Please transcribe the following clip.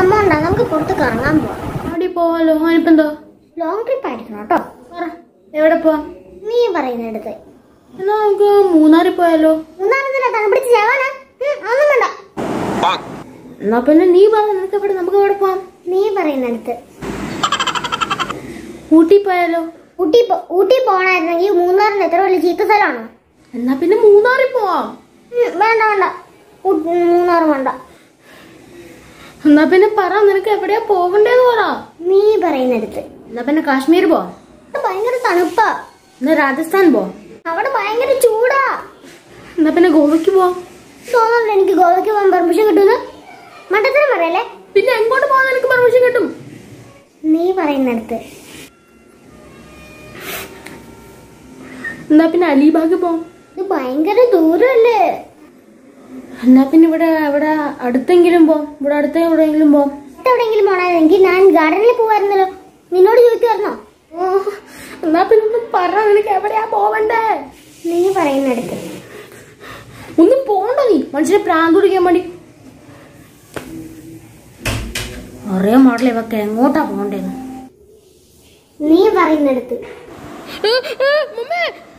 അമ്മ ഉണ്ടാ നമുക്ക് പുറത്ത് കറങ്ങാൻ പോവാം അവിടെ പോവാലോ അതിനിപ്പോ എന്തോ ലോങ് ട്രിപ്പ് ആയിരിക്കണം കേട്ടോ പറ എവിടെ പോവാം നീ പറയുന്നിടത്ത് എന്നാ നമുക്ക് മൂന്നാറിൽ പോയാലോ മൂന്നാമതിനാ തങ്ങ പിടിച്ച് ചാവാനാ ഉം, ഒന്നും വേണ്ട എന്നാ പിന്നെ നീ പറ നിനക്ക് എവിടെ നമുക്ക് എവിടെ പോവാം നീ പറയുന്നിടത്ത് ഊട്ടി പോയാലോ ഊട്ടി പോ- ഊട്ടി പോണായിരുന്നെങ്കിൽ മൂന്നാറിന് എത്ര വലിയ ചീത്ത സ്ഥലമാണോ എന്നാ പിന്നെ മൂന്നാറിൽ പോവാം ഉം, വേണ്ട വേണ്ട ഊ- മൂന്നാർ വേണ്ട എന്നാ പിന്നെ പറ നിനക്ക് എവിടെയാ പോകണ്ടേന്ന് പറ നീ പറയുന്നിടത്ത് എന്നാ പിന്നെ കാശ്മീർ പോവാം അവിടെ ഭയങ്കര തണുപ്പാ എന്നാ രാജസ്ഥാൻ പോവാം അവിടെ ഭയങ്കര ചൂടാ എന്നാ പിന്നെ ഗോവയ്ക്ക് പോവാം തോന്നുന്നുണ്ട് എനിക്ക് ഗോവയ്ക്ക് പോകാൻ പെർമിഷൻ കിട്ടുന്നു മണ്ടത്തരം പറയല്ലേ പിന്നെ എങ്ങോട്ട് പോകാൻ നിനക്ക് പെർമിഷൻ കിട്ടും നീ പറയുന്നിടത്ത് എന്നാ പിന്നെ അലിബാഗ് പോവാം ഇത് ഭയങ്കര ദൂരല്ലേ എന്നാ പിന്നെ ഇവിടെ ഇവിടെ അടുത്തെങ്കിലും പോവാം ഇവിടെ അടുത്ത എവിടെയെങ്കിലും പോവാം എവിടെയെങ്കിലും പോണായിരുന്നെങ്കിൽ ഞാൻ ഗാർഡനിൽ പോവായിരുന്നല്ലോ നിന്നോട് ചോദിക്കുമായിരുന്നോ ഓ, എന്നാ പിന്നെ ഒന്ന് പറ നിനക്ക് എവിടെയാ പോവണ്ടേ നീ പറയുന്നിടത്ത് ഒന്നും പോണ്ട നീ മനുഷ്യനെ പ്രാന്ത് പിടിക്കാൻ വേണ്ടി അറിയാൻ പാടില്ല ഇവക്ക് എങ്ങോട്ടാ പോണ്ടേന്ന് നീ പറയുന്നിടത്ത് മുമ്മേ